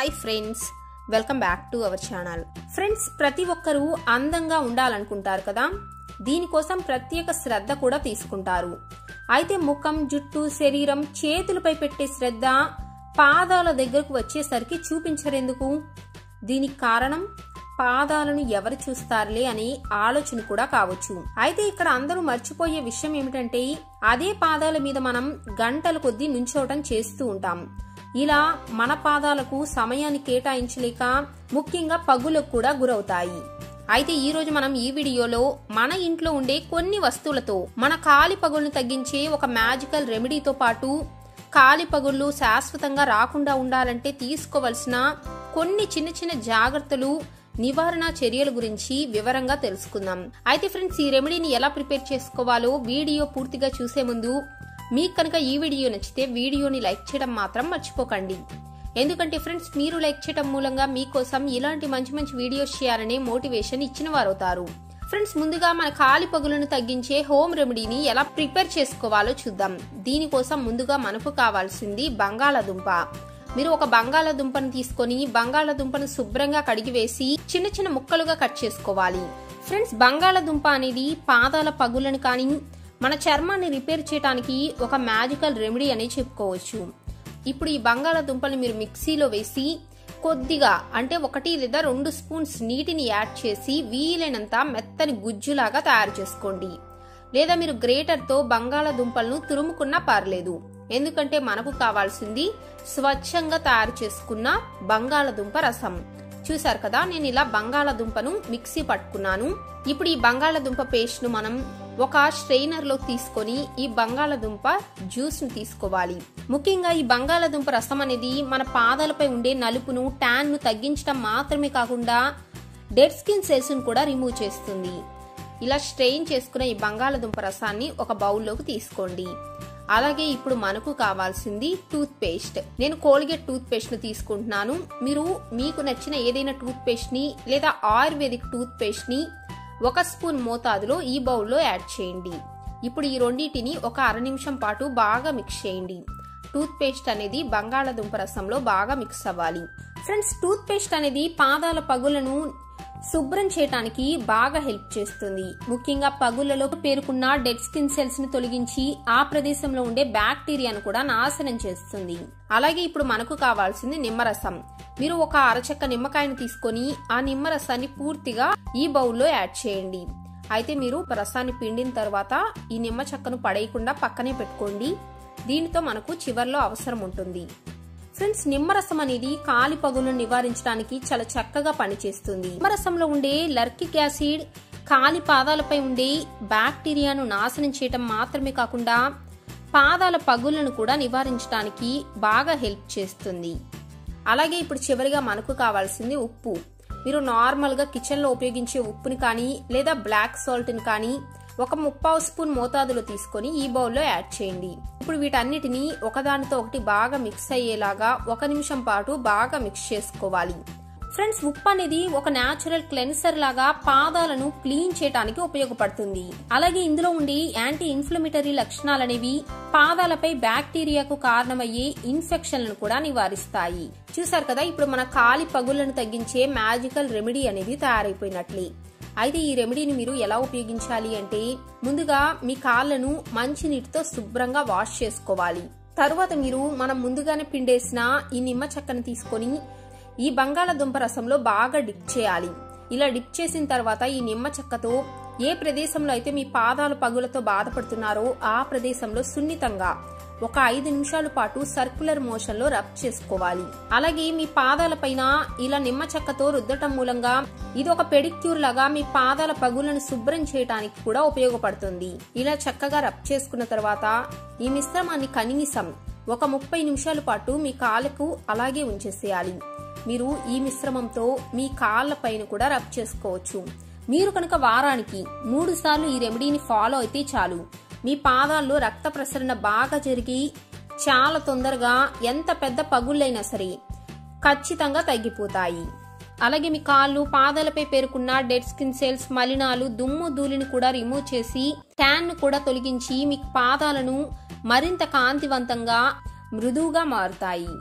hi friends welcome back to our channel friends ప్రతి ఒక్కరూ అందంగా ఉండాలనుకుంటారు కదా దీనికోసం ప్రత్యేక శ్రద్ధ కూడా తీసుకుంటారు అయితే ముఖం జుట్టు శరీరం చేతులపై పెట్టే శ్రద్ధ పాదాల దగ్గరకు వచ్చేసరికి చూపించరెందుకు దీనికి కారణం పాదాలను ఎవరు చూస్తారులే అనే ఆలోచన కూడా కావచ్చు అయితే ఇక్కడ అందరూ మర్చిపోయే విషయం ఏమిటంటే అదే పాదాల మీద మనం గంటల కొద్దీ నుంచోవటం చేస్తూ ఉంటాం ఇలా మన పాదాలకు సమయాన్ని కేటాయించలేక ముఖ్యంగా పగులకు కూడా గురవుతాయి అయితే ఈ రోజు మనం ఈ వీడియోలో మన ఇంట్లో ఉండే కొన్ని వస్తువులతో మన కాలి పగులను తగ్గించే ఒక మ్యాజికల్ రెమెడీతో పాటు కాలి పగుళ్ళు శాశ్వతంగా రాకుండా ఉండాలంటే తీసుకోవలసిన కొన్ని చిన్న చిన్న జాగ్రత్తలు నివారణ చర్యల గురించి వివరంగా తెలుసుకుందాం అయితే ఫ్రెండ్స్ ఈ రెమెడీని ఎలా ప్రిపేర్ చేసుకోవాలో వీడియో పూర్తిగా చూసే ముందు మీకు కనుక ఈ వీడియో నచ్చితే వీడియోని లైక్ చేయడం మాత్రం మర్చిపోకండి ఎందుకంటే ఫ్రెండ్స్ మీరు లైక్ చేయడం మూలంగా మీకోసం ఇలాంటి మంచి మంచి వీడియోస్ చేయాలనే మోటివేషన్ ఇచ్చిన వారవుతారు ఫ్రెండ్స్ ముందుగా మన కాలి పగులను తగ్గించే హోమ్ రెమెడీని ఎలా ప్రిపేర్ చేసుకోవాలో చూద్దాం దీనికోసం ముందుగా మనకు కావాల్సింది బంగాళాదుంప మీరు ఒక బంగాళాదుంపను తీసుకొని బంగాళాదుంపను శుభ్రంగా కడిగివేసి చిన్న చిన్న ముక్కలుగా కట్ చేసుకోవాలి ఫ్రెండ్స్ బంగాళాదుంప అనేది పాదాల పగులను కానీ మన చర్మాన్ని రిపేర్ చేయడానికి ఒక మ్యాజికల్ రెమెడీ అని చెప్పుకోవచ్చు ఇప్పుడు ఈ బంగాళాదుంపలు మీరు మిక్సీలో వేసి కొద్దిగా అంటే ఒకటి లేదా రెండు స్పూన్స్ నీటిని యాడ్ చేసి వీలైనంత మెత్తని గుజ్జులాగా తయారు చేసుకోండి లేదా మీరు గ్రేటర్తో బంగాళాదుంపలను తురుముకున్నా పర్లేదు ఎందుకంటే మనకు కావాల్సింది స్వచ్ఛంగా తయారు చేసుకున్న బంగాళదుంప రసం చూసారు కదా నేను ఇలా బంగాళదుంపను మిక్సీ పట్టుకున్నాను ఇప్పుడు ఈ బంగాళదుంప పేస్ట్ ను మనం ఒక స్ట్రెయినర్ లో తీసుకొని ఈ బంగాళదుంప జ్యూస్ ను తీసుకోవాలి ముఖ్యంగా ఈ బంగాళదుంప రసం అనేది మన పాదాలపై ఉండే నలుపును ట్యాన్ ను తగ్గించడం మాత్రమే కాకుండా డెడ్ స్కిన్ సెల్స్ ను కూడా రిమూవ్ చేస్తుంది ఇలా స్ట్రెయిన్ చేసుకున్న ఈ బంగాళదుంప రసాన్ని ఒక బౌల్లోకి తీసుకోండి అలాగే ఇప్పుడు మనకు కావాల్సింది టూత్ పేస్ట్ నేను కోల్గేట్ టూత్ పేస్ట్ ను తీసుకుంటున్నాను మీరు మీకు నచ్చిన ఏదైనా టూత్ పేస్ట్ ని లేదా ఆయుర్వేదిక్ టూత్ పేస్ట్ ని ఒక స్పూన్ మోతాదులో ఈ బౌల్లో యాడ్ చేయండి ఇప్పుడు ఈ రెండింటిని ఒక అర నిమిషం పాటు బాగా మిక్స్ చేయండి టూత్ పేస్ట్ అనేది బంగాళదుంప రసంలో బాగా మిక్స్ అవ్వాలి ఫ్రెండ్స్ టూత్ పేస్ట్ అనేది పాదాల పగులను శుభ్రం చేయడానికి బాగా హెల్ప్ చేస్తుంది ముఖ్యంగా పగులలో పేరుకున్న డెడ్ స్కిన్ సెల్స్ ని తొలగించి ఆ ప్రదేశంలో ఉండే బ్యాక్టీరియాను కూడా నాశనం చేస్తుంది అలాగే ఇప్పుడు మనకు కావాల్సింది నిమ్మరసం మీరు ఒక అరచక్క నిమ్మకాయను తీసుకొని ఆ నిమ్మరసాన్ని పూర్తిగా ఈ బౌల్లో యాడ్ చేయండి అయితే మీరు రసాన్ని పిండిన తర్వాత ఈ నిమ్మ చెక్కను పడేయకుండా పక్కనే పెట్టుకోండి దీనితో మనకు చివర్లో అవసరం ఉంటుంది ఫ్రెండ్స్ నిమ్మరసం అనేది కాలి పగులను నివారించడానికి చాలా చక్కగా పనిచేస్తుంది నిమ్మరసంలో ఉండే లర్కిక్ యాసిడ్ కాలి పాదాలపై ఉండే బ్యాక్టీరియాను నాశనం చేయటం మాత్రమే కాకుండా పాదాల పగులను కూడా నివారించడానికి బాగా హెల్ప్ చేస్తుంది అలాగే ఇప్పుడు చివరిగా మనకు కావాల్సింది ఉప్పు మీరు నార్మల్గా కిచెన్లో ఉపయోగించే ఉప్పుని కానీ లేదా బ్లాక్ సాల్ట్ని కానీ ఒక ముప్పావు స్పూన్ మోతాదులో తీసుకొని ఈ బౌల్లో యాడ్ చేయండి ఇప్పుడు వీటన్నిటిని ఒకదానితో ఒకటి బాగా మిక్స్ అయ్యేలాగా ఒక నిమిషం పాటు బాగా మిక్స్ చేసుకోవాలి ఫ్రెండ్స్ ఉప్పు అనేది ఒక న్యాచురల్ క్లెన్సర్ లాగా పాదాలను క్లీన్ చేయడానికి ఉపయోగపడుతుంది అలాగే ఇందులో ఉండే యాంటీ ఇన్ఫ్లమేటరీ లక్షణాలు అనేవి పాదాలపై బ్యాక్టీరియాకు కారణమయ్యే ఇన్ఫెక్షన్లను కూడా నివారిస్తాయి చూసారు కదా ఇప్పుడు మన కాలి పగుళ్లను తగ్గించే మ్యాజికల్ రెమెడీ అనేది తయారైపోయినట్లే అయితే ఈ రెమెడీని మీరు ఎలా ఉపయోగించాలి అంటే ముందుగా మీ కాళ్ళను మంచి నీటితో శుభ్రంగా వాష్ చేసుకోవాలి తరువాత మీరు మనం ముందుగానే పిండేసిన ఈ నిమ్మ చెక్కను తీసుకొని ఈ బంగాళదుంప రసంలో బాగా డిప్ చేయాలి ఇలా డిప్ చేసిన తర్వాత ఈ నిమ్మ చెక్కతో ఏ ప్రదేశంలో అయితే మీ పాదాలు పగులతో బాధపడుతున్నారో ఆ ప్రదేశంలో సున్నితంగా ఒక ఐదు నిమిషాల పాటు సర్క్యులర్ మోషన్ లో రబ్ చేసుకోవాలి అలాగే మీ పాదాల పైన ఇలా నిమ్మ చెక్కతో రుద్దటం మూలంగా ఇది ఒక పెడిక్యూర్ లాగా మీ పాదాల పగులను శుభ్రం చేయడానికి కూడా ఉపయోగపడుతుంది ఇలా చక్కగా రబ్ చేసుకున్న తర్వాత ఈ మిశ్రమాన్ని కనీసం ఒక ముప్పై నిమిషాల పాటు మీ కాళ్ళకు అలాగే ఉంచేసేయాలి మీరు ఈ మిశ్రమంతో మీ కాళ్ళ పైన కూడా రబ్ చేసుకోవచ్చు మీరు కనుక వారానికి మూడు సార్లు ఈ రెమెడీని ఫాలో అయితే చాలు మీ పాదాల్లో రక్త ప్రసరణ బాగా జరిగి చాలా తొందరగా ఎంత పెద్ద పగుళ్ళైనా సరే ఖచ్చితంగా తగ్గిపోతాయి అలాగే మీ కాళ్ళు పాదాలపై పేరుకున్న డెడ్ స్కిన్ సెల్స్ మలినాలు దుమ్ము ధూళిని కూడా రిమూవ్ చేసి ట్యాన్ ను కూడా తొలగించి మీ పాదాలను మరింత కాంతివంతంగా మృదువుగా మారుతాయి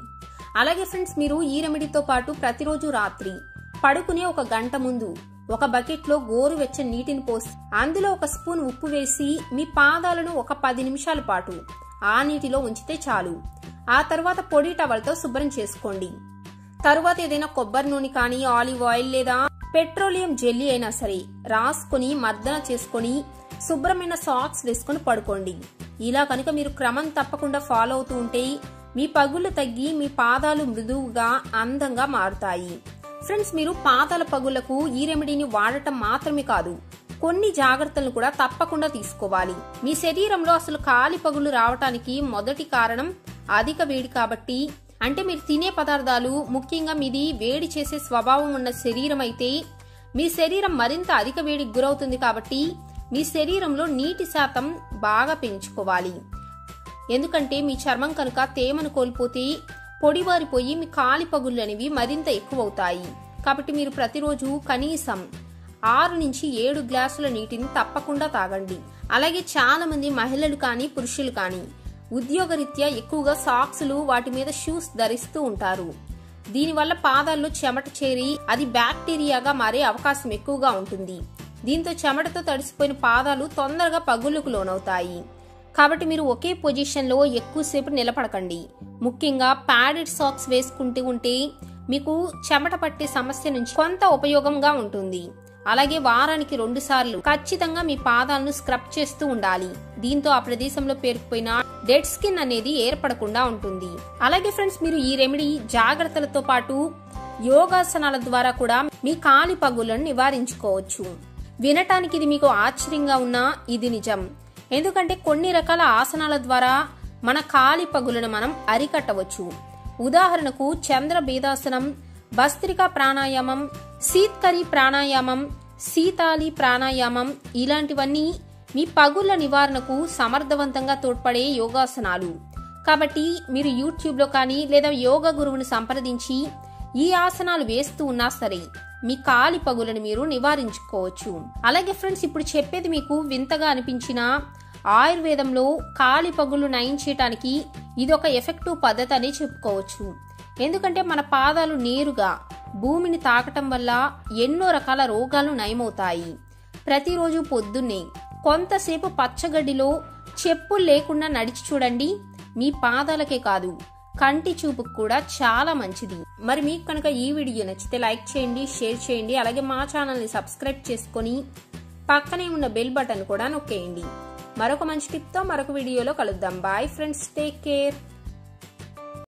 అలాగే ఫ్రెండ్స్ మీరు ఈ రెమెడీతో పాటు ప్రతిరోజు రాత్రి పడుకునే ఒక గంట ముందు ఒక బకెట్లో గోరువెచ్చని నీటిని పోసి అందులో ఒక స్పూన్ ఉప్పు వేసి మీ పాదాలను ఒక పది నిమిషాల పాటు ఆ నీటిలో ఉంచితే చాలు ఆ తర్వాత పొడి టవల్తో శుభ్రం చేసుకోండి తరువాత ఏదైనా కొబ్బరి నూనె కానీ ఆలివ్ ఆయిల్ లేదా పెట్రోలియం జెల్లీ అయినా సరే రాసుకొని మర్దన చేసుకొని శుభ్రమైన సాక్స్ వేసుకొని పడుకోండి ఇలా కనుక మీరు క్రమం తప్పకుండా ఫాలో అవుతూ ఉంటే మీ పగుళ్ళు తగ్గి మీ పాదాలు మృదువుగా అందంగా మారుతాయి ఫ్రెండ్స్ మీరు పాదాల పగుళ్లకు ఈ రెమెడీని వాడటం మాత్రమే కాదు కొన్ని జాగ్రత్తలను కూడా తప్పకుండా తీసుకోవాలి మీ శరీరంలో అసలు కాలి పగులు రావటానికి మొదటి కారణం అధిక వేడి కాబట్టి అంటే మీరు తినే పదార్థాలు ముఖ్యంగా మీది వేడి చేసే స్వభావం ఉన్న శరీరం అయితే మీ శరీరం మరింత అధిక వేడికి గురవుతుంది కాబట్టి మీ శరీరంలో నీటి శాతం బాగా పెంచుకోవాలి ఎందుకంటే మీ చర్మం కనుక తేమను కోల్పోతే పొడివారిపోయి మీ కాలి పగుళ్ళు అనేవి మరింత ఎక్కువవుతాయి కాబట్టి మీరు ప్రతిరోజు కనీసం ఆరు నుంచి ఏడు గ్లాసుల నీటిని తప్పకుండా తాగండి అలాగే చాలా మంది మహిళలు కానీ పురుషులు కానీ ఉద్యోగరీత్యా ఎక్కువగా సాక్స్లు వాటి మీద షూస్ ధరిస్తూ ఉంటారు దీనివల్ల పాదాల్లో చెమట చేరి అది బ్యాక్టీరియాగా మారే అవకాశం ఎక్కువగా ఉంటుంది దీంతో చెమటతో తడిసిపోయిన పాదాలు తొందరగా పగుళ్లకు లోనవుతాయి కాబట్టి మీరు ఒకే పొజిషన్లో ఎక్కువసేపు నిలబడకండి ముఖ్యంగా ప్యాడెడ్ సాక్స్ వేసుకుంటూ ఉంటే మీకు చెమట పట్టే సమస్య నుంచి కొంత ఉపయోగంగా ఉంటుంది అలాగే వారానికి రెండు సార్లు ఖచ్చితంగా మీ పాదాలను స్క్రబ్ చేస్తూ ఉండాలి దీంతో ఆ ప్రదేశంలో పేరుకుపోయిన డెడ్ స్కిన్ అనేది ఏర్పడకుండా ఉంటుంది అలాగే ఫ్రెండ్స్ మీరు ఈ రెమెడీ జాగ్రత్తలతో పాటు యోగాసనాల ద్వారా కూడా మీ కాలి పగులను నివారించుకోవచ్చు వినటానికి ఇది మీకు ఆశ్చర్యంగా ఉన్నా ఇది నిజం ఎందుకంటే కొన్ని రకాల ఆసనాల ద్వారా మన కాలి పగులను మనం అరికట్టవచ్చు ఉదాహరణకు చంద్ర భేదాసనం భస్త్రికా ప్రాణాయామం శీత్కరి ప్రాణాయామం శీతాలి ప్రాణాయామం ఇలాంటివన్నీ మీ పగుళ్ల నివారణకు సమర్థవంతంగా తోడ్పడే యోగాసనాలు కాబట్టి మీరు యూట్యూబ్లో కానీ లేదా యోగా గురువుని సంప్రదించి ఈ ఆసనాలు వేస్తూ ఉన్నా సరే మీ కాలి పగులను మీరు నివారించుకోవచ్చు అలాగే ఫ్రెండ్స్ ఇప్పుడు చెప్పేది మీకు వింతగా అనిపించిన ఆయుర్వేదంలో కాలి పగులు నయం చేయటానికి ఇది ఒక ఎఫెక్టివ్ పద్ధతి అని చెప్పుకోవచ్చు ఎందుకంటే మన పాదాలు నేరుగా భూమిని తాకటం వల్ల ఎన్నో రకాల రోగాలు నయమవుతాయి ప్రతిరోజు పొద్దున్నే కొంతసేపు పచ్చగడ్డిలో చెప్పులు లేకుండా నడిచి చూడండి మీ పాదాలకే కాదు కంటి చూపుకు కూడా చాలా మంచిది మరి మీకు కనుక ఈ వీడియో నచ్చితే లైక్ చేయండి షేర్ చేయండి అలాగే మా ఛానల్ని సబ్స్క్రైబ్ చేసుకొని పక్కనే ఉన్న బెల్ బటన్ కూడా నొక్కేయండి మరొక మంచి టిప్తో మరొక వీడియోలో కలుద్దాం బాయ్ ఫ్రెండ్స్ టేక్ కేర్